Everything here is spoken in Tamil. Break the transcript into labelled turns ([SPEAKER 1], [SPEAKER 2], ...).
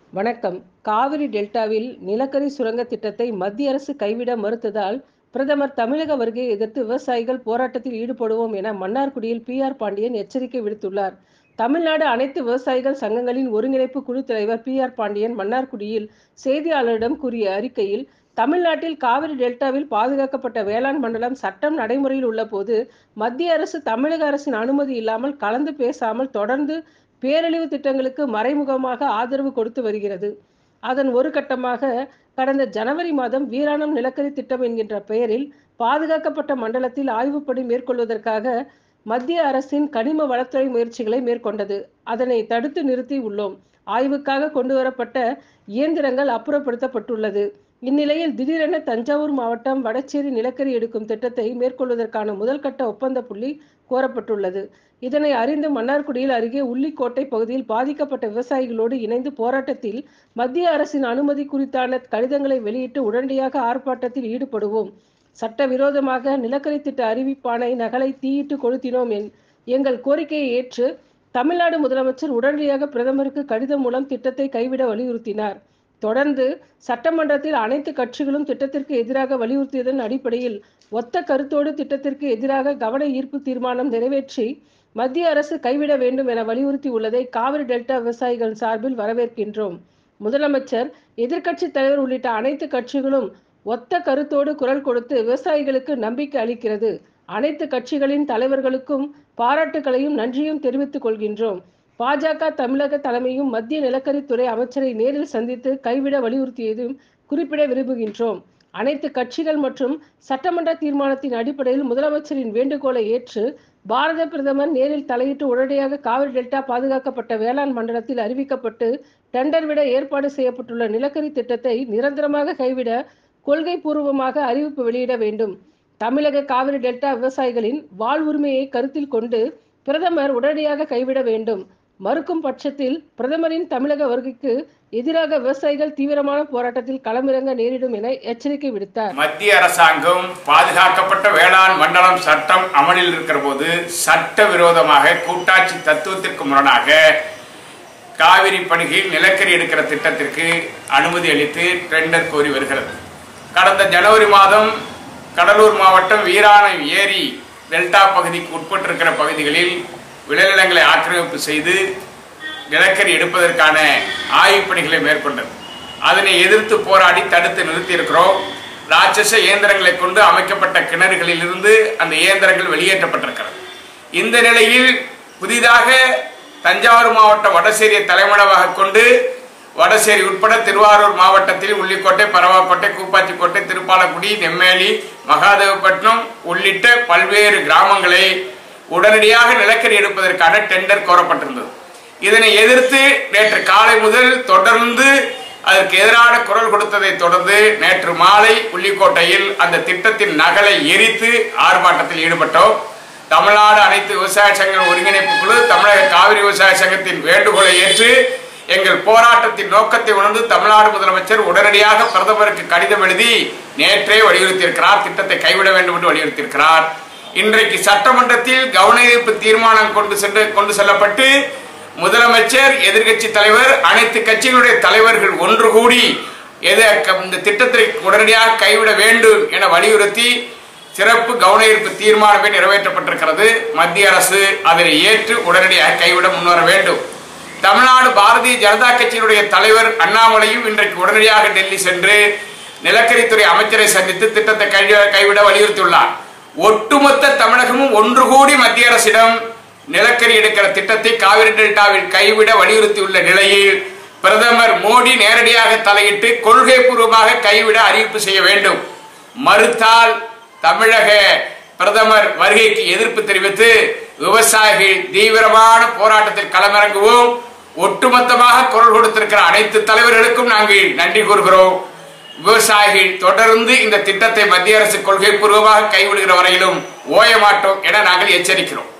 [SPEAKER 1] வணக்கம் காவிரி டெல்டாவில் நிலக்கரி சுரங்க திட்டத்தை மத்திய அரசு கைவிட மறுத்ததால் பிரதமர் தமிழக வருகையை எதிர்த்து விவசாயிகள் போராட்டத்தில் ஈடுபடுவோம் என மன்னார்குடியில் பி ஆர் பாண்டியன் எச்சரிக்கை விடுத்துள்ளார் தமிழ்நாடு அனைத்து விவசாயிகள் சங்கங்களின் ஒருங்கிணைப்பு குழு தலைவர் பி ஆர் பாண்டியன் மன்னார்குடியில் செய்தியாளரிடம் கூறிய அறிக்கையில் தமிழ்நாட்டில் காவிரி டெல்டாவில் பாதுகாக்கப்பட்ட வேளாண் மண்டலம் சட்டம் நடைமுறையில் உள்ள போது மத்திய அரசு தமிழக அரசின் அனுமதி இல்லாமல் கலந்து பேசாமல் தொடர்ந்து பேரழிவு திட்டங்களுக்கு மறைமுகமாக ஆதரவு கொடுத்து வருகிறது அதன் ஒரு கட்டமாக கடந்த ஜனவரி மாதம் வீராணம் நிலக்கரி திட்டம் என்கின்ற பெயரில் பாதுகாக்கப்பட்ட மண்டலத்தில் ஆய்வுப்பணி மேற்கொள்வதற்காக மத்திய அரசின் கனிம வளத்துறை முயற்சிகளை மேற்கொண்டது அதனை தடுத்து நிறுத்தி உள்ளோம் ஆய்வுக்காக கொண்டு வரப்பட்ட இயந்திரங்கள் அப்புறப்படுத்தப்பட்டுள்ளது இந்நிலையில் திடீரென தஞ்சாவூர் மாவட்டம் வடச்சேரி நிலக்கரி எடுக்கும் திட்டத்தை மேற்கொள்வதற்கான முதல் கட்ட ஒப்பந்த புள்ளி கோரப்பட்டுள்ளது இதனை அறிந்து மன்னார்குடியில் அருகே உள்ளிக்கோட்டை பகுதியில் பாதிக்கப்பட்ட விவசாயிகளோடு இணைந்து போராட்டத்தில் மத்திய அரசின் அனுமதி குறித்தான கடிதங்களை வெளியிட்டு உடனடியாக ஆர்ப்பாட்டத்தில் ஈடுபடுவோம் சட்டவிரோதமாக நிலக்கரி திட்ட அறிவிப்பானை நகலை தீயிட்டு கொளுத்தினோம் எங்கள் கோரிக்கையை ஏற்று தமிழ்நாடு முதலமைச்சர் உடனடியாக பிரதமருக்கு கடிதம் மூலம் திட்டத்தை கைவிட வலியுறுத்தினார் தொடர்ந்து சட்டமன்றத்தில் அனைத்து கட்சிகளும் திட்டத்திற்கு எதிராக வலியுறுத்தியதன் அடிப்படையில் ஒத்த கருத்தோடு திட்டத்திற்கு எதிராக கவன ஈர்ப்பு தீர்மானம் நிறைவேற்றி மத்திய அரசு கைவிட வேண்டும் என வலியுறுத்தி உள்ளதை காவிரி டெல்டா விவசாயிகள் சார்பில் வரவேற்கின்றோம் முதலமைச்சர் எதிர்க்கட்சி தலைவர் உள்ளிட்ட அனைத்து கட்சிகளும் ஒத்த கருத்தோடு குரல் கொடுத்து விவசாயிகளுக்கு நம்பிக்கை அளிக்கிறது அனைத்து கட்சிகளின் தலைவர்களுக்கும் பாராட்டுகளையும் நன்றியும் தெரிவித்துக் கொள்கின்றோம் பாஜக தமிழக தலைமையும் மத்திய நிலக்கரித்துறை அமைச்சரை நேரில் சந்தித்து கைவிட வலியுறுத்தியதும் குறிப்பிட விரும்புகின்றோம் அனைத்து கட்சிகள் மற்றும் சட்டமன்ற தீர்மானத்தின் அடிப்படையில் முதலமைச்சரின் வேண்டுகோளை ஏற்று பாரத பிரதமர் நேரில் தலையிட்டு உடனடியாக காவிரி டெல்டா பாதுகாக்கப்பட்ட வேளாண் மண்டலத்தில் அறிவிக்கப்பட்டு டெண்டர் விட ஏற்பாடு செய்யப்பட்டுள்ள நிலக்கரி திட்டத்தை நிரந்தரமாக கைவிட கொள்கை பூர்வமாக அறிவிப்பு வெளியிட வேண்டும் தமிழக காவிரி டெல்டா விவசாயிகளின் வாழ்வுரிமையை கருத்தில் கொண்டு பிரதமர் உடனடியாக கைவிட வேண்டும் மறுக்கும் பட்சத்தில் பிரதமரின் தமிழக வருகைக்கு எதிராக விவசாயிகள் தீவிரமான போராட்டத்தில் களமிறங்க நேரிடும் என எச்சரிக்கை விடுத்தார்
[SPEAKER 2] மத்திய அரசாங்கம் பாதுகாக்கப்பட்ட வேளாண் மண்டலம் சட்டம் அமலில் இருக்கிற போது சட்ட விரோதமாக கூட்டாட்சி தத்துவத்திற்கு முரணாக காவிரி படுகையில் நிலக்கரி எடுக்கிற திட்டத்திற்கு அனுமதி அளித்து டெண்டர் கோரி வருகிறது கடந்த ஜனவரி மாதம் கடலூர் மாவட்டம் வீராணம் ஏரி டெல்டா பகுதிக்கு உட்பட்டிருக்கிற பகுதிகளில் விளைநிலங்களை ஆக்கிரமிப்பு செய்து நிலக்கரி எடுப்பதற்கான ஆய்வுப் பணிகளை மேற்கொண்டது அதனை எதிர்த்து போராடி தடுத்து நிறுத்தியிருக்கிறோம் ராட்சச இயந்திரங்களை கொண்டு அமைக்கப்பட்ட கிணறுகளிலிருந்து அந்த இயந்திரங்கள் வெளியேற்றப்பட்டிருக்கிறது இந்த நிலையில் புதிதாக தஞ்சாவூர் மாவட்டம் வடசேரியை தலைமடமாக கொண்டு வடசேரி உட்பட திருவாரூர் மாவட்டத்தில் உள்ளிக்கோட்டை பரவாக்கோட்டை கூப்பாச்சிக்கோட்டை திருப்பாலக்குடி நெம்மேலி மகாதேவப்பட்டினம் உள்ளிட்ட பல்வேறு கிராமங்களை உடனடியாக நிலக்கரி எடுப்பதற்கான டெண்டர் கோரப்பட்டிருந்தது இதனை எதிர்த்து நேற்று காலை முதல் தொடர்ந்து அதற்கு எதிரான குரல் கொடுத்ததை தொடர்ந்து நேற்று மாலை புள்ளிக்கோட்டையில் அந்த திட்டத்தின் நகலை எரித்து ஆர்ப்பாட்டத்தில் ஈடுபட்டோம் தமிழ்நாடு அனைத்து விவசாய சங்க ஒருங்கிணைப்பு குழு தமிழக காவிரி விவசாய சங்கத்தின் வேண்டுகோளை ஏற்று எங்கள் போராட்டத்தின் நோக்கத்தை உணர்ந்து தமிழ்நாடு முதலமைச்சர் உடனடியாக பிரதமருக்கு கடிதம் எழுதி நேற்றே வலியுறுத்தியிருக்கிறார் திட்டத்தை கைவிட வேண்டும் என்று வலியுறுத்தியிருக்கிறார் இன்றைக்கு சட்டமன்றத்தில் கவன ஈர்ப்பு தீர்மானம் கொண்டு சென்று கொண்டு செல்லப்பட்டு முதலமைச்சர் எதிர்கட்சி தலைவர் அனைத்து கட்சிகளுடைய தலைவர்கள் ஒன்று கூடி எது இந்த திட்டத்தை உடனடியாக கைவிட வேண்டும் என வலியுறுத்தி சிறப்பு கவன ஈர்ப்பு தீர்மானமே நிறைவேற்றப்பட்டிருக்கிறது மத்திய அரசு அதனை ஏற்று உடனடியாக கைவிட முன்வர வேண்டும் தமிழ்நாடு பாரதிய ஜனதா கட்சியினுடைய தலைவர் அண்ணாமலையும் இன்றைக்கு உடனடியாக டெல்லி சென்று நிலக்கரித்துறை அமைச்சரை சந்தித்து திட்டத்தை கைவிட வலியுறுத்தியுள்ளார் ஒட்டுமொத்த தமிழகமும் ஒன்று கூடி மத்திய அரசிடம் நிலக்கரி எடுக்கிற திட்டத்தை காவிரி டெல்டாவில் கைவிட வலியுறுத்தியுள்ள நிலையில் பிரதமர் மோடி நேரடியாக தலையிட்டு கொள்கை பூர்வமாக கைவிட அறிவிப்பு செய்ய வேண்டும் மறுத்தால் தமிழக பிரதமர் வருகைக்கு எதிர்ப்பு தெரிவித்து விவசாயிகள் தீவிரமான போராட்டத்தில் களமிறங்குவோம் ஒட்டுமொத்தமாக குரல் கொடுத்திருக்கிற அனைத்து தலைவர்களுக்கும் நாங்கள் நன்றி கூறுகிறோம் விவசாயிகள் தொடர்ந்து இந்த திட்டத்தை மத்திய அரசு கொள்கை பூர்வமாக கைவிடுகிற வரையிலும் ஓய மாட்டோம் என நாங்கள் எச்சரிக்கிறோம்